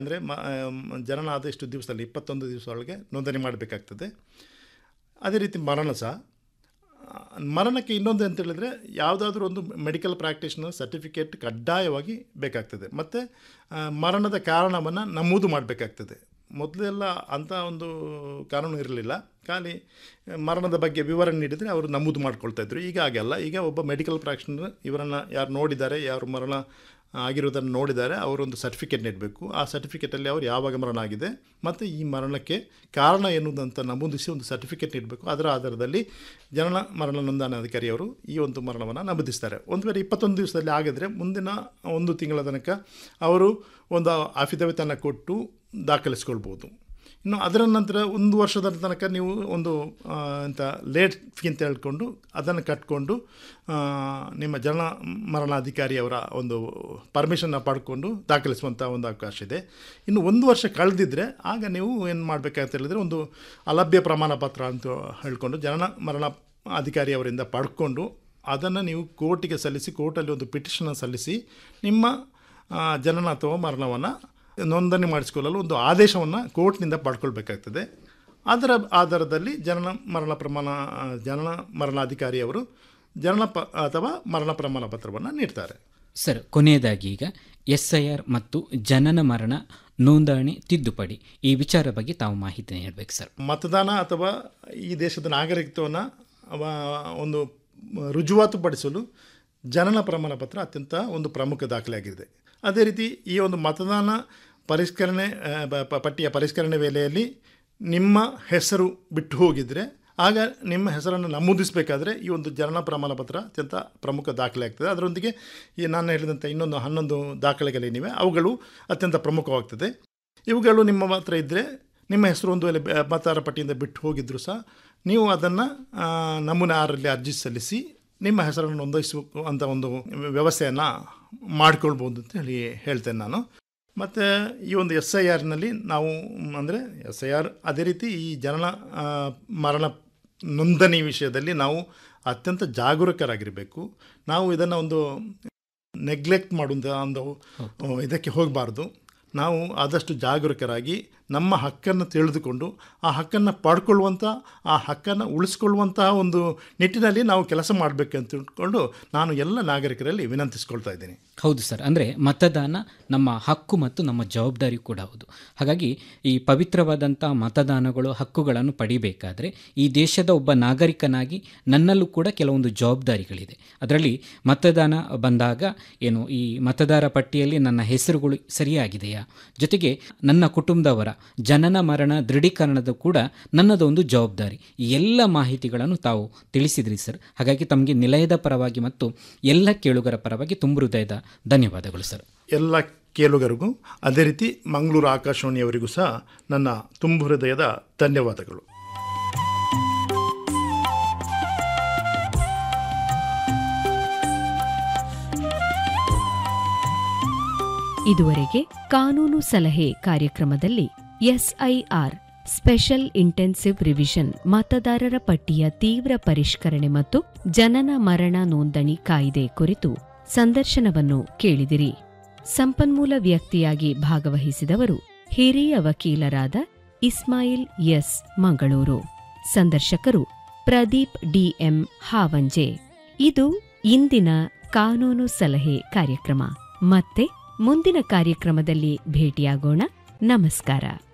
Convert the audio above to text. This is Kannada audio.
ಅಂದರೆ ಮ ಜನನ ಆದ ಇಷ್ಟು ದಿವಸದಲ್ಲಿ ಇಪ್ಪತ್ತೊಂದು ದಿವಸ ಒಳಗೆ ನೋಂದಣಿ ಮಾಡಬೇಕಾಗ್ತದೆ ಅದೇ ರೀತಿ ಮರಣ ಸಹ ಆ, ಮರಣಕ್ಕೆ ಇನ್ನೊಂದು ಅಂತ ಹೇಳಿದರೆ ಯಾವುದಾದ್ರೂ ಒಂದು ಮೆಡಿಕಲ್ ಪ್ರಾಕ್ಟೀಷನರ್ ಸರ್ಟಿಫಿಕೇಟ್ ಕಡ್ಡಾಯವಾಗಿ ಬೇಕಾಗ್ತದೆ ಮತ್ತು ಮರಣದ ಕಾರಣವನ್ನು ನಮೂದು ಮಾಡಬೇಕಾಗ್ತದೆ ಮೊದಲೆಲ್ಲ ಅಂಥ ಒಂದು ಕಾನೂನು ಇರಲಿಲ್ಲ ಖಾಲಿ ಮರಣದ ಬಗ್ಗೆ ವಿವರಣೆ ನೀಡಿದರೆ ಅವರು ನಮೂದು ಮಾಡ್ಕೊಳ್ತಾ ಇದ್ರು ಈಗ ಹಾಗೆಲ್ಲ ಈಗ ಒಬ್ಬ ಮೆಡಿಕಲ್ ಪ್ರಾಕ್ಟೀಷನರ್ ಇವರನ್ನು ಯಾರು ನೋಡಿದ್ದಾರೆ ಯಾರು ಮರಣ ಆಗಿರೋದನ್ನು ನೋಡಿದ್ದಾರೆ ಅವರೊಂದು ಸರ್ಟಿಫಿಕೇಟ್ ನೀಡಬೇಕು ಆ ಸರ್ಟಿಫಿಕೇಟಲ್ಲಿ ಅವರು ಯಾವಾಗ ಮರಣ ಆಗಿದೆ ಮತ್ತು ಈ ಮರಣಕ್ಕೆ ಕಾರಣ ಎನ್ನುವುದಂತ ನಮೂದಿಸಿ ಒಂದು ಸರ್ಟಿಫಿಕೇಟ್ ನೀಡಬೇಕು ಅದರ ಆಧಾರದಲ್ಲಿ ಜನನ ಮರಣ ನೋಂದಣಾಧಿಕಾರಿಯವರು ಈ ಒಂದು ಮರಣವನ್ನು ನಮೂದಿಸ್ತಾರೆ ಒಂದು ವೇಳೆ ಇಪ್ಪತ್ತೊಂದು ದಿವಸದಲ್ಲಿ ಆಗಿದ್ರೆ ಮುಂದಿನ ಒಂದು ತಿಂಗಳ ತನಕ ಅವರು ಒಂದು ಅಫಿಡವಿಟನ್ನು ಕೊಟ್ಟು ದಾಖಲಿಸ್ಕೊಳ್ಬೋದು ಇನ್ನು ಅದರ ನಂತರ ಒಂದು ವರ್ಷದ ತನಕ ನೀವು ಒಂದು ಆ, ಎಂತ ಲೇಟ್ ಫೀ ಅಂತ ಹೇಳ್ಕೊಂಡು ಅದನ್ನು ಕಟ್ಕೊಂಡು ಆ, ನಿಮ್ಮ ಜನ ಮರಣಾಧಿಕಾರಿಯವರ ಒಂದು ಪರ್ಮಿಷನ್ನ ಪಡ್ಕೊಂಡು ದಾಖಲಿಸುವಂಥ ಒಂದು ಅವಕಾಶ ಇದೆ ಇನ್ನು ಒಂದು ವರ್ಷ ಕಳೆದಿದ್ದರೆ ಆಗ ನೀವು ಏನು ಮಾಡಬೇಕಂತ ಹೇಳಿದರೆ ಒಂದು ಅಲಭ್ಯ ಪ್ರಮಾಣ ಪತ್ರ ಅಂತ ಹೇಳ್ಕೊಂಡು ಜನನ ಮರಣ ಅಧಿಕಾರಿಯವರಿಂದ ಪಡ್ಕೊಂಡು ಅದನ್ನು ನೀವು ಕೋರ್ಟಿಗೆ ಸಲ್ಲಿಸಿ ಕೋರ್ಟಲ್ಲಿ ಒಂದು ಪಿಟಿಷನ್ ಸಲ್ಲಿಸಿ ನಿಮ್ಮ ಆ, ಜನನ ಅಥವಾ ಮರಣವನ್ನು ನೋಂದಣಿ ಮಾಡಿಸಿಕೊಳ್ಳಲು ಒಂದು ಆದೇಶವನ್ನು ಕೋರ್ಟ್ನಿಂದ ಪಡ್ಕೊಳ್ಬೇಕಾಗ್ತದೆ ಅದರ ಆಧಾರದಲ್ಲಿ ಜನನ ಮರಣ ಪ್ರಮಾಣ ಆ, ಜನನ ಮರಣಾಧಿಕಾರಿಯವರು ಜನನ ಪ ಅಥವಾ ಮರಣ ಪ್ರಮಾಣ ಪತ್ರವನ್ನು ನೀಡ್ತಾರೆ ಸರ್ ಕೊನೆಯದಾಗಿ ಈಗ ಎಸ್ ಐ ಆರ್ ಮತ್ತು ಜನನ ಮರಣ ನೋಂದಣಿ ತಿದ್ದುಪಡಿ ಈ ವಿಚಾರ ಬಗ್ಗೆ ತಾವು ಮಾಹಿತಿ ನೀಡಬೇಕು ಸರ್ ಮತದಾನ ಅಥವಾ ಈ ದೇಶದ ನಾಗರಿಕತ್ವವನ್ನು ಒಂದು ರುಜುವಾತುಪಡಿಸಲು ಜನನ ಪ್ರಮಾಣ ಪತ್ರ ಅತ್ಯಂತ ಒಂದು ಪ್ರಮುಖ ದಾಖಲೆಯಾಗಿದೆ ಅದೇ ರೀತಿ ಈ ಒಂದು ಮತದಾನ ಪರಿಷ್ಕರಣೆ ಆ, ಬ- ಪ- ಪಟ್ಟಿಯ ಪರಿಷ್ಕರಣೆ ವೇಳೆಯಲ್ಲಿ ನಿಮ್ಮ ಹೆಸರು ಬಿಟ್ಟು ಹೋಗಿದರೆ ಆಗ ನಿಮ್ಮ ಹೆಸರನ್ನು ನಮೂದಿಸಬೇಕಾದ್ರೆ ಈ ಒಂದು ಜನನ ಪ್ರಮಾಣ ಪತ್ರ ಅತ್ಯಂತ ಪ್ರಮುಖ ದಾಖಲೆ ಆಗ್ತದೆ ಅದರೊಂದಿಗೆ ಈ ನಾನು ಹೇಳಿದಂಥ ಇನ್ನೊಂದು ಹನ್ನೊಂದು ದಾಖಲೆಗಳೇನಿವೆ ಅವುಗಳು ಅತ್ಯಂತ ಪ್ರಮುಖವಾಗ್ತದೆ ಇವುಗಳು ನಿಮ್ಮ ಮಾತ್ರ ಇದ್ದರೆ ನಿಮ್ಮ ಹೆಸರು ಒಂದು ವೇಳೆ ಬ- ಮತದಾರ ಪಟ್ಟಿಯಿಂದ ಬಿಟ್ಟು ಹೋಗಿದ್ದರೂ ಸಹ ನೀವು ಅದನ್ನು ನಮೂನೆ ಆರಲ್ಲಿ ಅರ್ಜಿ ಸಲ್ಲಿಸಿ ನಿಮ್ಮ ಹೆಸರನ್ನು ನೋಂದಾಯಿಸಬೇಕು ಅಂತ ಒಂದು ವ್ಯವಸ್ಥೆಯನ್ನು ಮಾಡ್ಕೊಳ್ಬೋದು ಅಂತ ಹೇಳಿ ಹೇಳ್ತೇನೆ ನಾನು ಮತ್ತು ಈ ಒಂದು ಎಸ್ ಐ ಆರ್ನಲ್ಲಿ ನಾವು ಅಂದರೆ ಎಸ್ ಐ ಆರ್ ಅದೇ ರೀತಿ ಈ ಜನನ ಆ, ಮರಣ ನೋಂದಣಿ ವಿಷಯದಲ್ಲಿ ನಾವು ಅತ್ಯಂತ ಜಾಗರೂಕರಾಗಿರಬೇಕು ನಾವು ಇದನ್ನು ಒಂದು ನೆಗ್ಲೆಕ್ಟ್ ಮಾಡುವಂಥ ಒಂದು ಇದಕ್ಕೆ ಹೋಗಬಾರ್ದು ನಾವು ಆದಷ್ಟು ಜಾಗರೂಕರಾಗಿ ನಮ್ಮ ಹಕ್ಕನ್ನು ತಿಳಿದುಕೊಂಡು ಆ ಹಕ್ಕನ್ನು ಪಡ್ಕೊಳ್ಳುವಂಥ ಆ ಹಕ್ಕನ್ನು ಉಳಿಸ್ಕೊಳ್ಳುವಂತಹ ಒಂದು ನಿಟ್ಟಿನಲ್ಲಿ ನಾವು ಕೆಲಸ ಮಾಡಬೇಕು ಅಂತ ತಿಳ್ಕೊಂಡು ನಾನು ಎಲ್ಲ ನಾಗರಿಕರಲ್ಲಿ ವಿನಂತಿಸ್ಕೊಳ್ತಾ ಇದ್ದೀನಿ ಹೌದು ಸರ್ ಅಂದರೆ ಮತದಾನ ನಮ್ಮ ಹಕ್ಕು ಮತ್ತು ನಮ್ಮ ಜವಾಬ್ದಾರಿ ಕೂಡ ಹೌದು ಹಾಗಾಗಿ ಈ ಪವಿತ್ರವಾದಂಥ ಮತದಾನಗಳು ಹಕ್ಕುಗಳನ್ನು ಪಡಿಬೇಕಾದ್ರೆ ಈ ದೇಶದ ಒಬ್ಬ ನಾಗರಿಕನಾಗಿ ನನ್ನಲ್ಲೂ ಕೂಡ ಕೆಲವೊಂದು ಜವಾಬ್ದಾರಿಗಳಿದೆ ಅದರಲ್ಲಿ ಮತದಾನ ಬಂದಾಗ ಏನು ಈ ಮತದಾರ ಪಟ್ಟಿಯಲ್ಲಿ ನನ್ನ ಹೆಸರುಗಳು ಸರಿಯಾಗಿದೆಯಾ ಜೊತೆಗೆ ನನ್ನ ಕುಟುಂಬದವರ ಜನನ ಮರಣ ದೃಢೀಕರಣದ ಕೂಡ ನನ್ನದೊಂದು ಜವಾಬ್ದಾರಿ ಈ ಎಲ್ಲ ಮಾಹಿತಿಗಳನ್ನು ತಾವು ತಿಳಿಸಿದ್ರಿ ಸರ್ ಹಾಗಾಗಿ ತಮಗೆ ನಿಲಯದ ಪರವಾಗಿ ಮತ್ತು ಎಲ್ಲ ಕೇಳುಗರ ಪರವಾಗಿ ತುಂಬ ಹೃದಯದ ಧನ್ಯವಾದಗಳು ಸರ್ ಎಲ್ಲ ಕೇಳುಗರಿಗೂ ಅದೇ ರೀತಿ ಮಂಗಳೂರು ಆಕಾಶವಾಣಿಯವರಿಗೂ ಸಹ ನನ್ನ ತುಂಬು ಹೃದಯದ ಧನ್ಯವಾದಗಳು ಇದುವರೆಗೆ ಕಾನೂನು ಸಲಹೆ ಕಾರ್ಯಕ್ರಮದಲ್ಲಿ ಎಸ್ಐಆರ್ ಸ್ಪೆಷಲ್ ಇಂಟೆನ್ಸಿವ್ ರಿವಿಷನ್ ಮತದಾರರ ಪಟ್ಟಿಯ ತೀವ್ರ ಪರಿಷ್ಕರಣೆ ಮತ್ತು ಜನನ ಮರಣ ನೋಂದಣಿ ಕಾಯ್ದೆ ಕುರಿತು ಸಂದರ್ಶನವನ್ನು ಕೇಳಿದಿರಿ ಸಂಪನ್ಮೂಲ ವ್ಯಕ್ತಿಯಾಗಿ ಭಾಗವಹಿಸಿದವರು ಹಿರಿಯ ವಕೀಲರಾದ ಇಸ್ಮಾಯಿಲ್ ಎಸ್ ಮಂಗಳೂರು ಸಂದರ್ಶಕರು ಪ್ರದೀಪ್ ಡಿಎಂ ಹಾವಂಜೆ ಇದು ಇಂದಿನ ಕಾನೂನು ಸಲಹೆ ಕಾರ್ಯಕ್ರಮ ಮತ್ತೆ ಮುಂದಿನ ಕಾರ್ಯಕ್ರಮದಲ್ಲಿ ಭೇಟಿಯಾಗೋಣ ನಮಸ್ಕಾರ